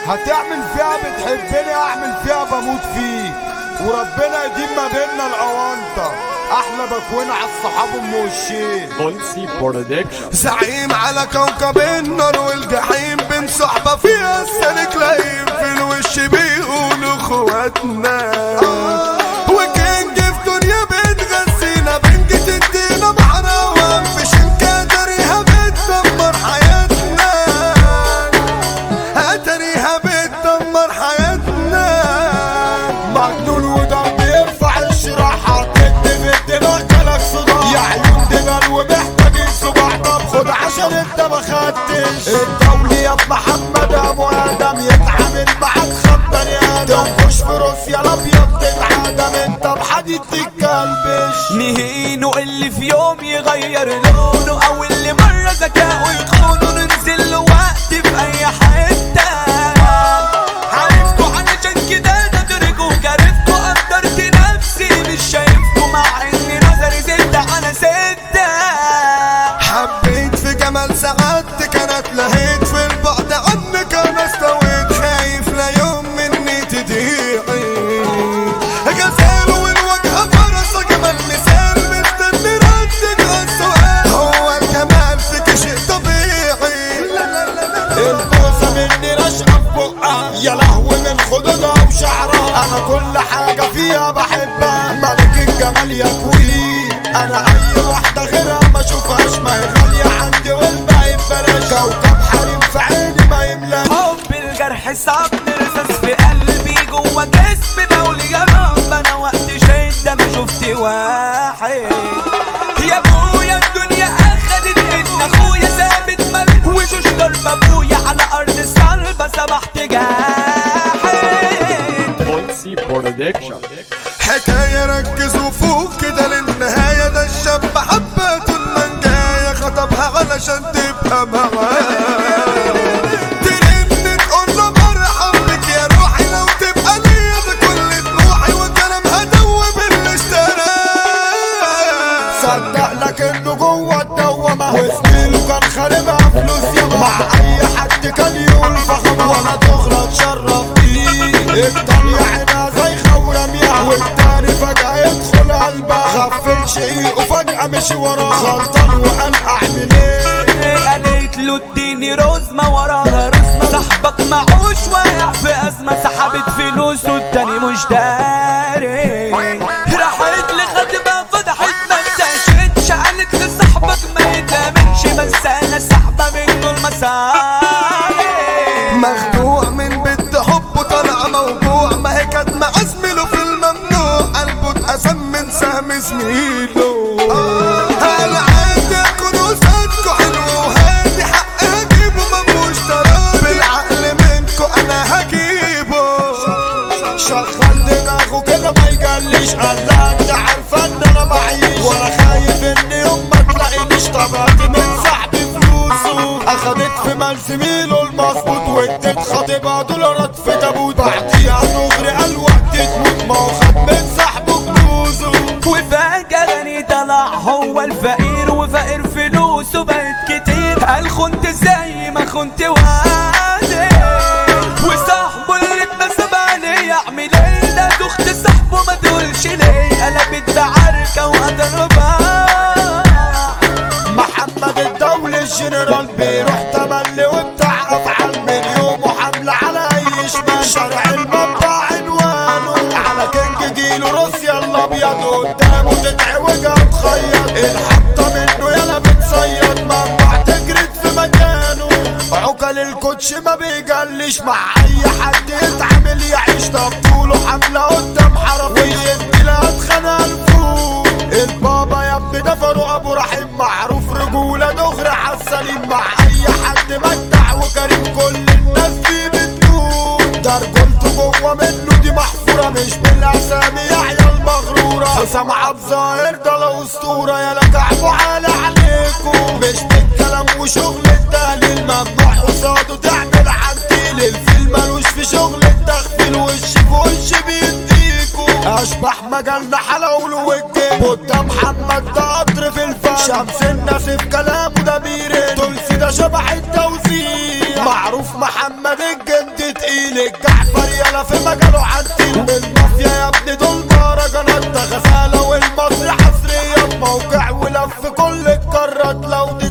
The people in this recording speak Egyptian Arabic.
هتعمل فيها بتحبني اعمل فيها بموت فيك وربنا يديم ما بيننا الاونطه احلى بكوين على الصحاب ام وشين Bonsi Production. زعيم على كوكب النار والجحيم بين صحبة فيها السلك لايم في الوش بيقولوا اخواتنا وكينج في دنيا بتغسينا بنج تدينا محروم في شنكة داريها بتدمر حياتنا اتريها بتدمر حياتنا مجنون وضرب يرفع الشراحة تد في الدماغ جالك صداع يا عيون دجال ومحتاجين صباع طب خد عشان انت ما خدتش الدولي يا محمد ابو ادم يتعامل معاك خد بني ادم تنكش في روسيا الابيض تتعدم انت بحديد تتكلبش نهينه اللي في يوم يغير لونه او اللي مرة ذكاؤه يخونه ننزل له وقت في اي حتة عرفته علشان كده ندركه كرفته قدرت نفسي مش شايفكوا مع اني نظري ستة انا ستة حبيت في جمال سعادتك انا اتلهيت في البعد عنك انا استويت خايف لا يوم مني تضيعي غزال والوجه فرصة جمال مثال مستني ردك السؤال هو الجمال فيك شيء طبيعي البوسة مني رشقة في بقها يا لهوي من خدودها وشعرها انا كل حاجة فيها بحبها ملك الجمال يا كوين انا اي واحدة غيرها ما اشوفهاش ما هي غالية عندي والباقي ببلاش كوكب حريم في عيني ما يملاش حب الجرح صعب رصاص في قلبي جوا جسمي بقول يا رب انا وقت شدة ما شفت واحد يا ابويا الدنيا اخدت ان اخويا ثابت ملك وشوش ضرب ابويا على ارض الصلبة سبحت جاحد Bonsi Production. حكاية ركزوا فوق كده للنهاية ده الشاب حبته المنجاية خطبها علشان تبقى معاه ترن تقول له مرحب بك يا روحي لو تبقى ليا ده كل طموحي وكلامها دوب اللي اشتراه صدق لك انه جوه الدوامة وزميله كان خاربها فلوس ياما مع اي حد كان يقول فخمة وانا تغلط شرف بيه التانية عينها زي خورمية والتاني فجأة يدخل قلبها غفل شيء وفجأة مشي وراه غلطان وقال اعمل ايه قالت له اديني رزمة وراها رزمة صاحبك معوش واقع في أزمة سحبت فلوسه التاني مش داري راحت لخدمة فضحت ما انتشتش قالت لصاحبك ما يتامنش بس أنا سحبة منه المساري مخدوع من بنت حبه طالع موجوع ما هي كانت مع زميله في الممنوع قلبه اتقسم من سهم زميله انا عايز اكون صدقه حلو وهادي حق هجيبه مفهوش تراب بالعقل منكو انا هجيبه شغل دماغه كده ما يجليش قال لا انت عارفه ان انا معيش ولا خايف ان يوم ما تلاقينيش طبعت من صاحبي فلوسه اخدت في مال زميله المظبوط واديت خطيبها دولارات في تابوت بعديها دغري قال وقت تموت ما هو خد من صاحبه فلوسه وفجأة طلع هو الفقير وفقير فلوسه بقت كتير قال خنت زي ما خنت وعادي وصاحبه اللي اتنسب عليه يعمل ايه ده اخت صاحبه ما تقولش ليه قلبت بعركة وقدر محمد الدول الجنرال بيروح تملي وبتاع افعال من يومه حملة على اي شمال شارع المطبع عنوانه على كينج ديله روسيا الابيض قدامه تتعوج تخيط الحطة منه يلا بتصيد ممنوع تجرد في مكانه عقل الكوتش ما بيجلش مع اي حد يتعامل يعيش طب طوله حملة قدام حرفيا لا اتخانق الفوق البابا يا ابني ده فاروق ابو رحيم معروف رجولة دغري عالسليم مع اي حد مجدع وكريم كل الناس فيه بتدوم ده رجولته جوه منه دي محفورة مش بالاسامي يا عيال مغرورة حسام عبد ظاهر ده لو اسطورة يا لا كعبه عالي عليكم مش بالكلام وشغل التهليل ممنوع قصاده تعمل عديل الفيل ملوش في شغل التخفيل وش في وش بيديكوا اشبح مجالنا حلول والجيب قدام محمد ده قطر في الفن شمس الناس في كلامه ده بيرن تلسي ده شبح التوزيع معروف معروف محمد الجندي تقيل الجعفر يلا في مجاله عدل المافيا يا ابني دول مهرجانات ده غزالة والمصري حصرية بموقع ولف كل القارات لو دي